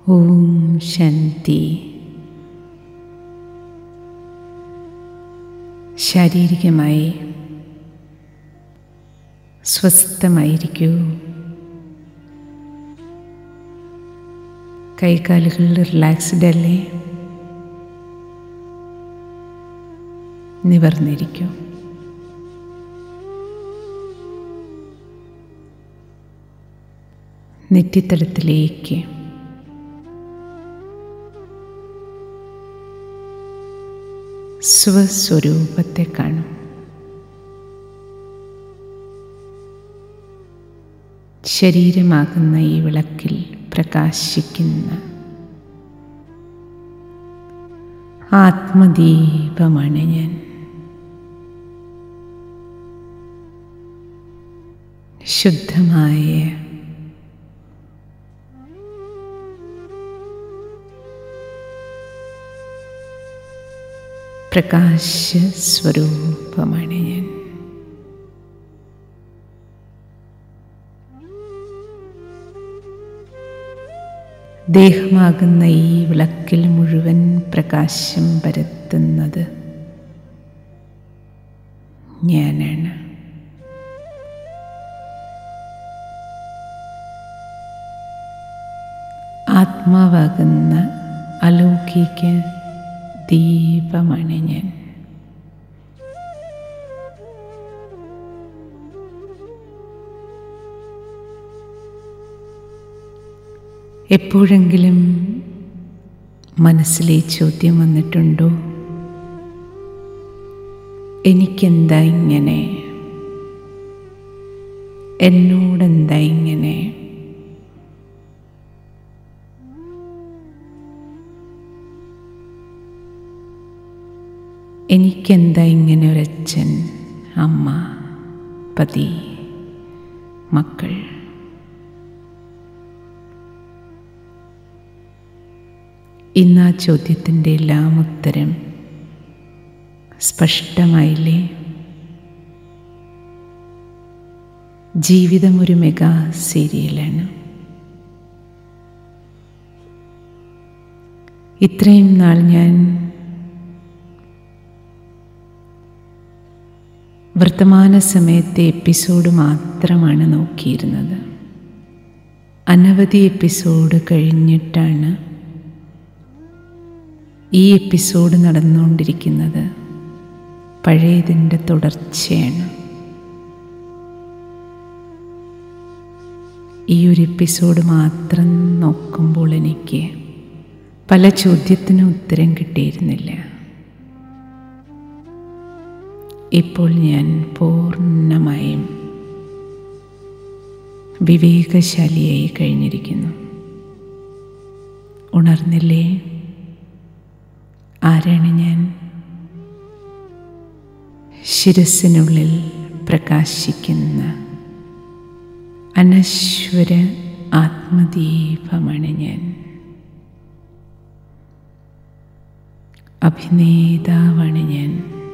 ഓം ശാന്തി ശാരീരികമായി സ്വസ്ഥമായിരിക്കൂ കൈകാലുകൾ റിലാക്സ്ഡ് അല്ലേ നിവർന്നിരിക്കൂ നെറ്റിത്തടത്തിലേക്ക് സ്വസ്വരൂപത്തെ കാണും ശരീരമാകുന്ന ഈ വിളക്കിൽ പ്രകാശിക്കുന്ന ആത്മദീപമാണ് ഞാൻ ശുദ്ധമായ പ്രകാശ സ്വരൂപമാണ് ഞാൻ ദേഹമാകുന്ന ഈ വിളക്കിൽ മുഴുവൻ പ്രകാശം പരത്തുന്നത് ഞാനാണ് ആത്മാവാകുന്ന അലൗകിക ദീപമാണ് ഞാൻ എപ്പോഴെങ്കിലും മനസ്സിൽ ഈ ചോദ്യം വന്നിട്ടുണ്ടോ എനിക്കെന്താ ഇങ്ങനെ എന്നോടെന്താ ഇങ്ങനെ എനിക്കെന്താ ഇങ്ങനെ ഒരച്ഛൻ അമ്മ പതി മക്കൾ ഇന്ന് ആ ചോദ്യത്തിൻ്റെ എല്ലാം ഉത്തരം സ്പഷ്ടമായില്ലേ ജീവിതം ഒരു മെഗാ സീരിയലാണ് ഇത്രയും നാൾ ഞാൻ വർത്തമാന സമയത്തെ എപ്പിസോഡ് മാത്രമാണ് നോക്കിയിരുന്നത് അനവധി എപ്പിസോഡ് കഴിഞ്ഞിട്ടാണ് ഈ എപ്പിസോഡ് നടന്നുകൊണ്ടിരിക്കുന്നത് പഴയതിൻ്റെ തുടർച്ചയാണ് ഈ ഒരു എപ്പിസോഡ് മാത്രം നോക്കുമ്പോൾ എനിക്ക് പല ചോദ്യത്തിനും ഉത്തരം കിട്ടിയിരുന്നില്ല ഇപ്പോൾ ഞാൻ പൂർണ്ണമായും വിവേകശാലിയായി കഴിഞ്ഞിരിക്കുന്നു ഉണർന്നില്ലേ ആരാണ് ഞാൻ ശിരസിനുള്ളിൽ പ്രകാശിക്കുന്ന അനശ്വര ആത്മദീപമാണ് ഞാൻ അഭിനേതാവാണ് ഞാൻ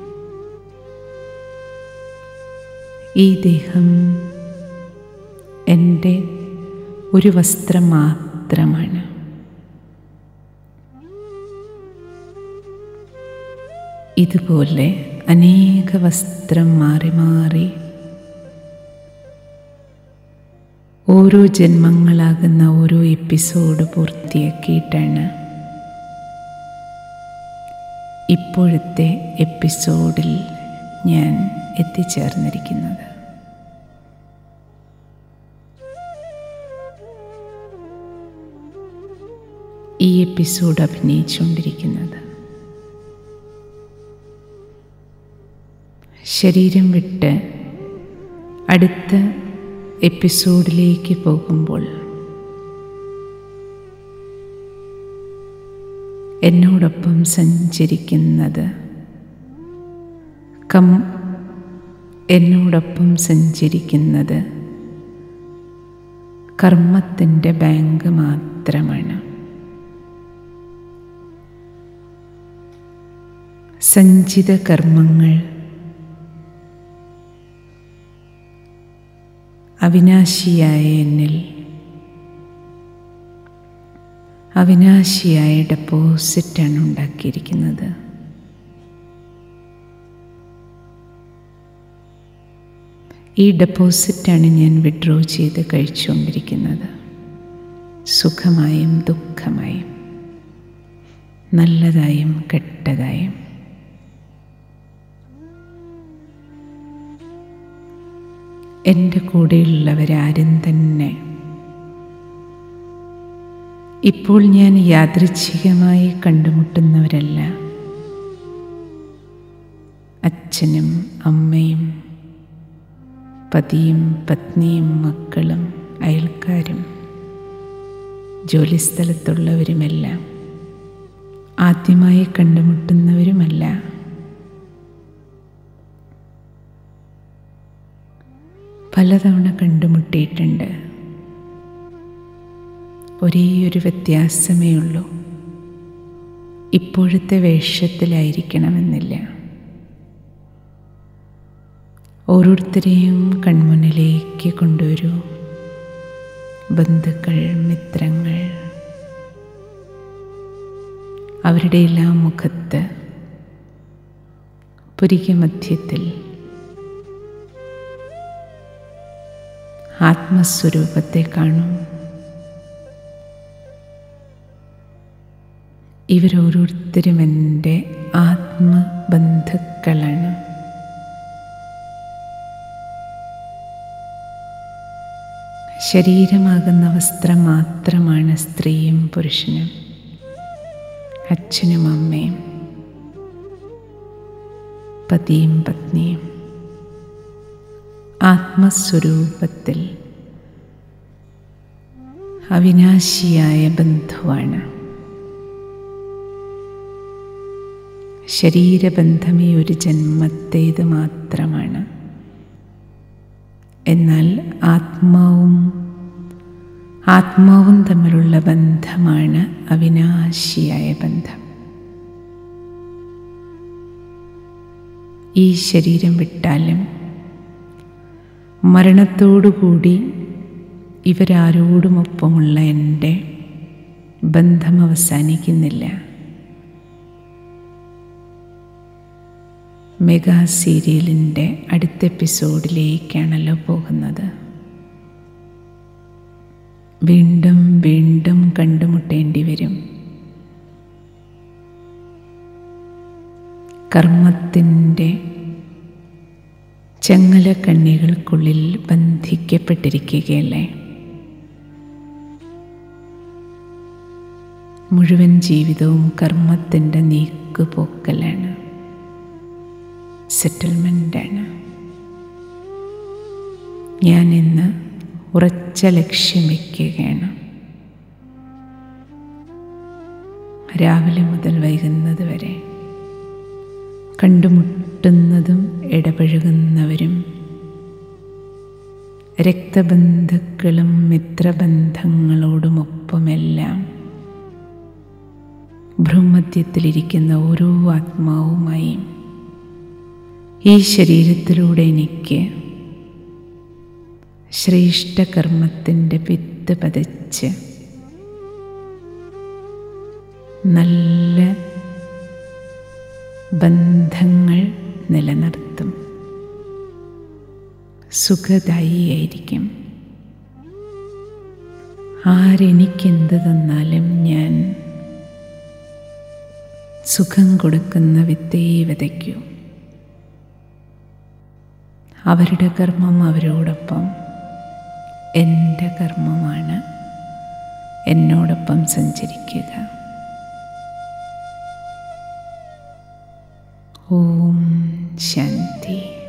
ഈ ദേഹം എൻ്റെ ഒരു വസ്ത്രം മാത്രമാണ് ഇതുപോലെ അനേക വസ്ത്രം മാറി മാറി ഓരോ ജന്മങ്ങളാകുന്ന ഓരോ എപ്പിസോഡ് പൂർത്തിയാക്കിയിട്ടാണ് ഇപ്പോഴത്തെ എപ്പിസോഡിൽ ഞാൻ എത്തിച്ചേർന്നിരിക്കുന്നത് ഈ എപ്പിസോഡ് അഭിനയിച്ചുകൊണ്ടിരിക്കുന്നത് ശരീരം വിട്ട് അടുത്ത എപ്പിസോഡിലേക്ക് പോകുമ്പോൾ എന്നോടൊപ്പം സഞ്ചരിക്കുന്നത് കം എന്നോടൊപ്പം സഞ്ചരിക്കുന്നത് കർമ്മത്തിൻ്റെ ബാങ്ക് മാത്രമാണ് സഞ്ചിത കർമ്മങ്ങൾ അവിനാശിയായ എന്നിൽ അവിനാശിയായ ഡെപ്പോസിറ്റാണ് ഉണ്ടാക്കിയിരിക്കുന്നത് ഈ ഡെപ്പോസിറ്റാണ് ഞാൻ വിഡ്രോ ചെയ്ത് കഴിച്ചുകൊണ്ടിരിക്കുന്നത് സുഖമായും ദുഃഖമായും നല്ലതായും കെട്ടതായും എൻ്റെ കൂടെയുള്ളവരാരും തന്നെ ഇപ്പോൾ ഞാൻ യാദൃച്ഛികമായി കണ്ടുമുട്ടുന്നവരല്ല അച്ഛനും അമ്മയും പതിയും പത്നിയും മക്കളും അയൽക്കാരും ജോലിസ്ഥലത്തുള്ളവരുമെല്ലാം ആദ്യമായി കണ്ടുമുട്ടുന്നവരുമല്ല പലതവണ കണ്ടുമുട്ടിയിട്ടുണ്ട് ഒരേ ഒരു വ്യത്യാസമേ ഉള്ളൂ ഇപ്പോഴത്തെ വേഷത്തിലായിരിക്കണമെന്നില്ല ഓരോരുത്തരെയും കൺമുന്നിലേക്ക് കൊണ്ടുവരൂ ബന്ധുക്കൾ മിത്രങ്ങൾ അവരുടെ എല്ലാം മുഖത്ത് പുരിക മധ്യത്തിൽ ആത്മസ്വരൂപത്തെ കാണും ഇവരോരോരുത്തരും എൻ്റെ ആത്മബന്ധുക്കളാണ് ശരീരമാകുന്ന വസ്ത്രം മാത്രമാണ് സ്ത്രീയും പുരുഷനും അച്ഛനും അമ്മയും പതിയും പത്നിയും ആത്മസ്വരൂപത്തിൽ അവിനാശിയായ ബന്ധുവാണ് ശരീരബന്ധമേ ഒരു ജന്മത്തേത് മാത്രമാണ് എന്നാൽ ആത്മാവും ആത്മാവും തമ്മിലുള്ള ബന്ധമാണ് അവിനാശിയായ ബന്ധം ഈ ശരീരം വിട്ടാലും മരണത്തോടുകൂടി ഇവരാരോടുമൊപ്പമുള്ള എൻ്റെ ബന്ധം അവസാനിക്കുന്നില്ല മെഗാ സീരിയലിൻ്റെ അടുത്ത എപ്പിസോഡിലേക്കാണല്ലോ പോകുന്നത് വീണ്ടും വീണ്ടും കണ്ടുമുട്ടേണ്ടി വരും കർമ്മത്തിൻ്റെ ചങ്ങല കണ്ണികൾക്കുള്ളിൽ ബന്ധിക്കപ്പെട്ടിരിക്കുകയല്ലേ മുഴുവൻ ജീവിതവും കർമ്മത്തിൻ്റെ നീക്കുപോക്കലാണ് സെറ്റിൽമെൻ്റാണ് ഞാൻ ഇന്ന് ഉറച്ച ലക്ഷ്യം വയ്ക്കുകയാണ് രാവിലെ മുതൽ വൈകുന്നത് വരെ കണ്ടുമുട്ടുന്നതും ഇടപഴകുന്നവരും രക്തബന്ധുക്കളും മിത്രബന്ധങ്ങളോടുമൊപ്പമെല്ലാം ഭ്രൂമധ്യത്തിലിരിക്കുന്ന ഓരോ ആത്മാവുമായി ഈ ശരീരത്തിലൂടെ എനിക്ക് ശ്രേഷ്ഠകർമ്മത്തിൻ്റെ വിത്ത് പതിച്ച് നല്ല ബന്ധങ്ങൾ നിലനിർത്തും സുഖദായിയായിരിക്കും ആരെനിക്കെന്ത് തന്നാലും ഞാൻ സുഖം കൊടുക്കുന്ന വിത്തേ വിതയ്ക്കൂ അവരുടെ കർമ്മം അവരോടൊപ്പം എൻ്റെ കർമ്മമാണ് എന്നോടൊപ്പം സഞ്ചരിക്കുക ഓം ശാന്തി